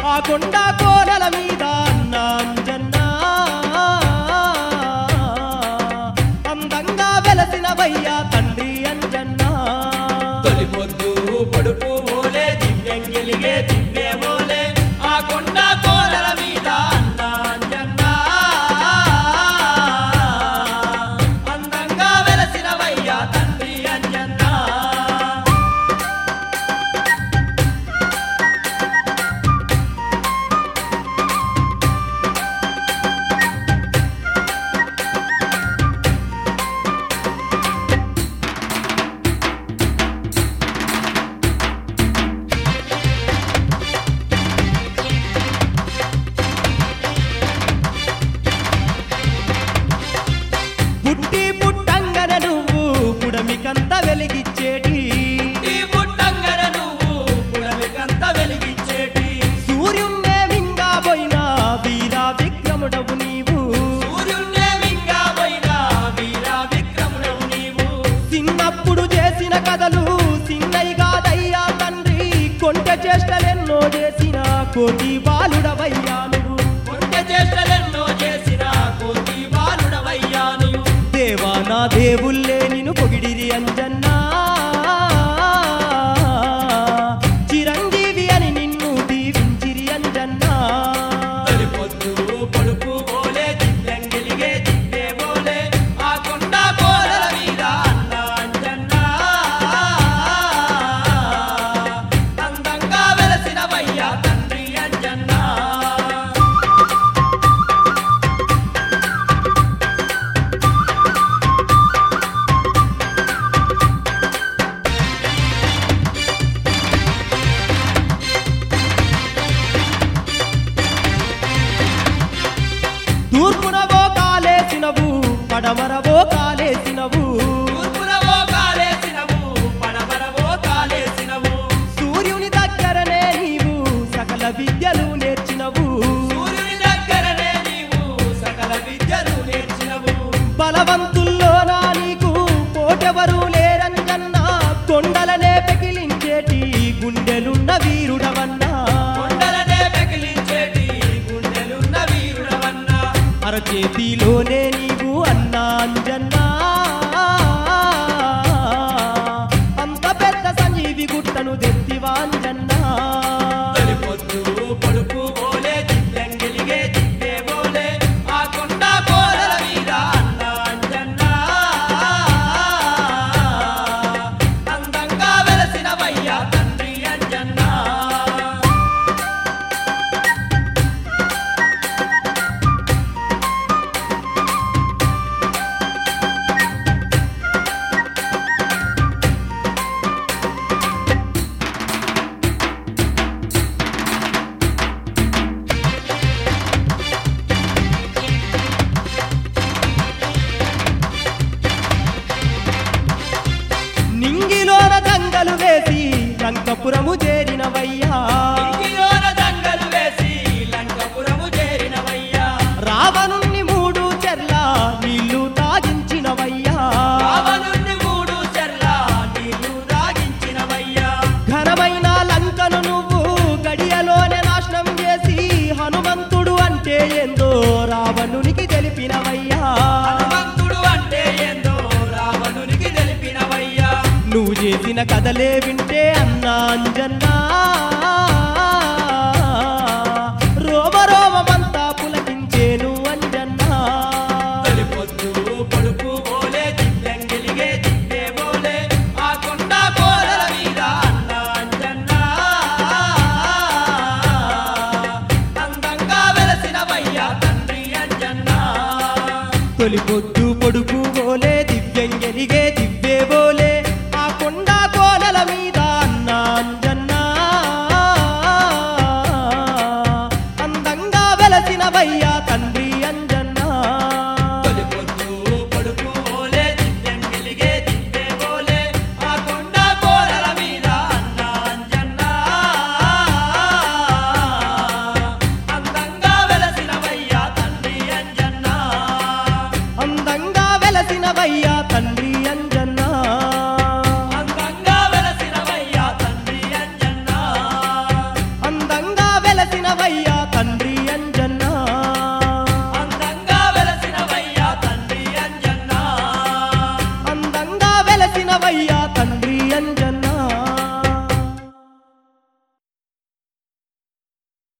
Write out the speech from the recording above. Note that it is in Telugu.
ఆ కొండ కోరల మీద అన్న అంజన్నా అందంగా వెలసినవయ్యా తండ్రి అంజన్నా తొలి పొద్దు పడుపు ఓలే దివ్యంగిలిగే దివ్యే ఓలే ఆ కొండ కోరల మీద అన్న అంజన్నా అందంగా వెలసినవయ్యా తండ్రి అంజన్నా పుట్టి పుట్టంగన నువ్వు పుడమికంత వెలిగిచ్చేటి ఈ పుట్టంగన నువ్వు పుడమికంత వెలిగించేటి సూర్యున్నే మింగా పోయిన వీర విక్రముడవు నీవు సూర్యున్నే మింగా పోయినా వీర విక్రముడవు నీవు చిన్నప్పుడు చేసిన కథలు చిన్నయిగాదయ్యా తండ్రి కొంట చేష్టలెన్నో చేసిన కోటి బాలుడవయ్యా నువ్వు కొంచె చేష్టలెన్నో చేసిన కోటి బాలుడవయ్యా నీవు దేవా నా దేవుళ్ళే నిన్ను పొగిడిరి అంజన్నా చిరంజీవి అని నిన్ను దీవించిరి అంజన్నా తొలి పొద్దు పడుపు ఓలే దివ్యంగిలిగే దివ్యే ఓలే ఆ కొండ కోరల మీద అన్న అంజన్నా అందంగా వెలసినవయ్యా తండ్రి అంజన్నా తూర్పునవో కాలేసినవు పడమరవో కాలేసినవు తూర్పునవో కాలేసినవు పడమరవో కాలేసినవు సూర్యుని దగ్గరనే నీవు సకల విద్యలు నేర్చినవు సూర్యుని దగ్గరనే నీవు సకల విద్యలు నేర్చినవు బలవంతుల్లోనా నీకు కోటెవరు లేరంజన్నా కొండలనే పెకిలించేటి గుండెలున్న వీరుడవన్నా కొండలనే పెకిలించేటి గుండెలున్న వీరుడవన్నా అరచేతిలోనే నీవు అన్నా అంజన్నా అంత పెద్ద సంజీవి గుట్టను దెత్తివాంజన్నా తొలి పొద్దు పడుపు ఓలే దివ్యంగిలిగే దివ్యే ఓలే ఆ కొండ కోరల మీద అన్న అంజన్నా అందంగా వెలసినవయ్యా తండ్రి అంజన్నా నింగిలోన దంగలు వేసి లంకపురము చేరినవయ్యా ఇంగిలోన దంగలు వేసి లంకపురము చేరినవయ్యా రావణుణ్ణి మూడు చెర్ల నీళ్లు తాగించినవయ్యా రావణుణ్ణి మూడు చెర్ల నీళ్లు దాగించినవయ్యా ఘనమైన లంకను నువ్వు గడియలోనే నాశనం చేసి హనుమంతుడు అంటే ఏందో రావణునికి తెలిపినవయ్యా హనుమంతుడు అంటే ఏందో రావణునికి తెలిపినవయ్యా నువ్వు చేసిన కథలే వింటే అన్నా అంజన్నా రోమ రోమమంతా పులకించేను అంజన్నా తొలి పొద్దు పడుపు ఓలే దివ్యంగిలిగే దివ్యే ఓలే ఆ కొండ కోరల మీద అన్న అంజన్నా అందంగా వెలసినవయ్యా తండ్రి అంజన్నా తొలి పొద్దు పొడుపు బోలే దివ్యంగెలిగే దివ్వే బోలే ఆ కొండ కోలల మీద అన్న అంజన్నా అందంగా వెలసినవయ్యా తండ్రి అంజన్నా తొలి పొద్దు పడుపు ఓలే దివ్యంగిలిగే దివ్యే ఓలే ఆ కొండ కోరల మీద అన్న అంజన్నా అందంగా వెలసినవయ్యా తండ్రి అంజన్నా అందంగా వెలసినవయ్యా తండ్రి